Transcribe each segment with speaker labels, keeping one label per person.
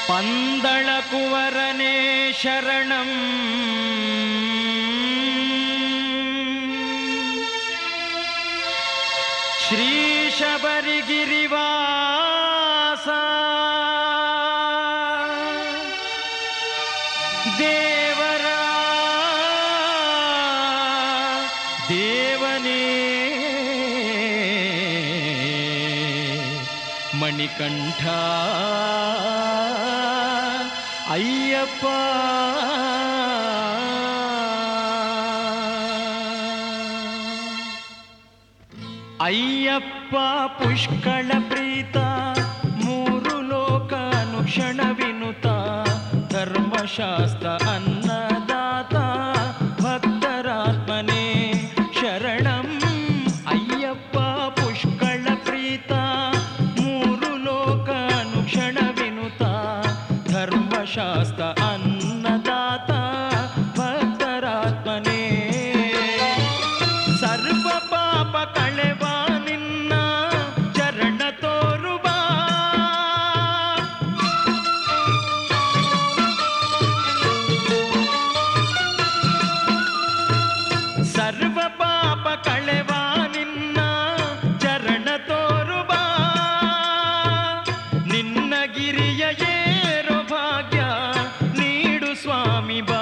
Speaker 1: ಪಂದಳ ಕುವರನೇ ಶರಣಂ ಶ್ರೀ ಶಬರಿಗಿರಿವಾಸ ದೇವರ ದೇವನೇ ಮಣಿಕಂಠ ಅಯ್ಯಪ್ಪ ಅಯ್ಯಪ್ಪ ಪುಷ್ಕಳ ಪ್ರೀತ ಮೂರು ಲೋಕ ಅನುಕ್ಷಣ ವಿನುತ ಧರ್ಮಶಾಸ್ತ್ರ ಅನ್ನದಾತ ಭಕ್ತರಾತ್ಮನೇ ಶರಣಂ ಅಯ್ಯಪ್ಪ ಪುಷ್ಕಳ ಪ್ರೀತ ಮೂರು ಲೋಕ ಅನುಕ್ಷಣ ವಿನುತ ಧರ್ಮಶಾಸ್ತ್ರ ಅನ್ನದಾತ ಭಕ್ತರಾತ್ಮನೇ ಸರ್ವ ಪಾಪ ಕಳೆವ ನಿನ್ನ ಚರಣ ತೋರುವ ಸರ್ವ ಪಾಪ ಕಳೆವ ನಿನ್ನ ಚರಣ ತೋರುವ ನಿನ್ನ ಗಿರಿಯ ಏರೋ ಭಾಗ್ಯ ನೀಡು ಸ್ವಾಮಿ ಬಾ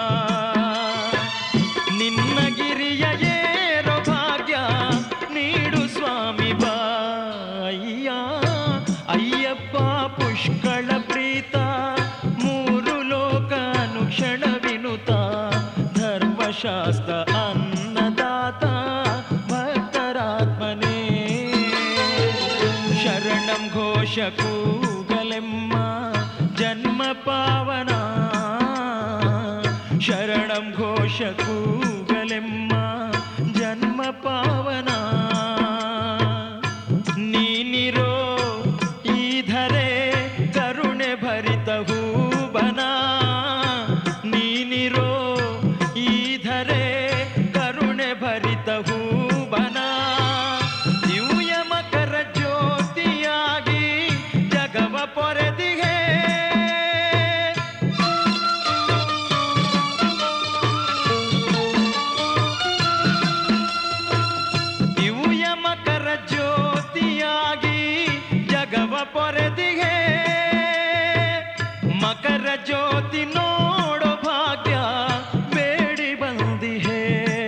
Speaker 1: ನಿನ್ನ ಗಿರಿಯ ಏರೋ ಭಾಗ್ಯ ನೀಡು ಸ್ವಾಮಿ ಬಾ ಅಯ್ಯ ಅಯ್ಯಪ್ಪ ಪುಷ್ಕಳ ಪ್ರೀತ ಮೂರು ಲೋಕ ಅನುಕ್ಷಣ ವಿನುತ ಧರ್ಮಶಾಸ್ತ್ರ ಅನ್ನದಾತ ಭಕ್ತರಾತ್ಮನೇ ಶರಣಂ ಘೋಷ ಕೂಗಲೆಮ್ಮ ಜನ್ಮ ಪಾವನ ಶರಣಂ ಘೋಷ ಕೂಗಲೆಮ್ಮ ಜನ್ಮ ಪಾವನ ನೀನಿರೋ ಈ ಧರೆ ಕರುಣೆ ಭರಿತ ಹೂಬನ ನೀನಿರೋ ಈ ಧರೆ ಕರುಣೆ ಭರಿತ ಹೂಬನ ದಿವ್ಯ ಮಕರ ಜ್ಯೋತಿಯಾಗಿ ಜಗವ ಪೊರೆದಿಗೆ ದಿವ್ಯ ಮಕರ ಜ್ಯೋತಿಯಾಗಿ ಜಗವ ಪೊರೆದಿಗೆ ಮಕರ ಜ್ಯೋತಿ ನೋಡೋ ಭಾಗ್ಯ ಬೇಡಿ ಬಂದಿಹೆ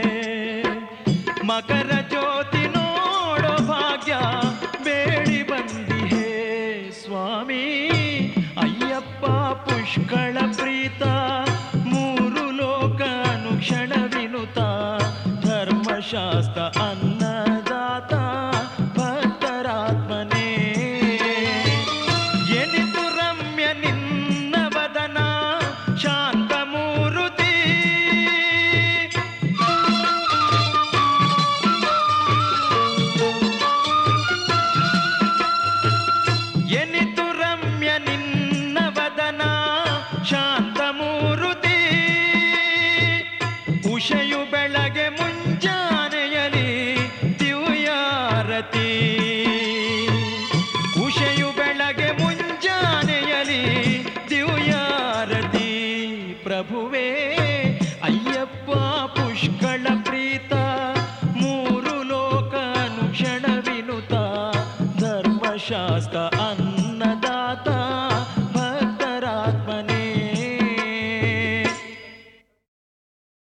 Speaker 1: ಮಕರ ಜ್ಯೋತಿ ನೋಡೋ ಭಾಗ್ಯ ಬೇಡಿ ಬಂದಿಹೆ ಸ್ವಾಮಿ ಅಯ್ಯಪ್ಪ ಪುಷ್ಕಳ ಪ್ರೀತ ಮೂರು ಲೋಕ ಅನುಕ್ಷಣ ವಿನುತ ಧರ್ಮಶಾಸ್ತ್ರ ಅನ್ನದಾತ ಭಕ್ತರಾತ್ಮನೇ ಎನಿತು ರಮ್ಯ ನಿನ್ನ ವದನ ಶಾಂತ ಮೂರುತಿ ಎನಿತು ರಮ್ಯ ನಿನ್ನ ವದನ ಶಾಂತ ಮೂರುತಿ ಉಷಯು ಬೆಳಗ್ಗೆ ಮುಂಜಾನೆಯಲಿ ದಿವ್ಯಾರತಿ ಉಷಯು ಬೆಳಗ್ಗೆ ಮುಂಜಾನೆಯಲಿ ದಿವ್ಯಾರತಿ ಪ್ರಭುವೇ ಅಯ್ಯಪ್ಪ ಪುಷ್ಕಳ ಪ್ರೀತ ಮೂರು ಲೋಕ ಅನುಕ್ಷಣ ವಿನುತ ಧರ್ಮಶಾಸ್ತ್ರ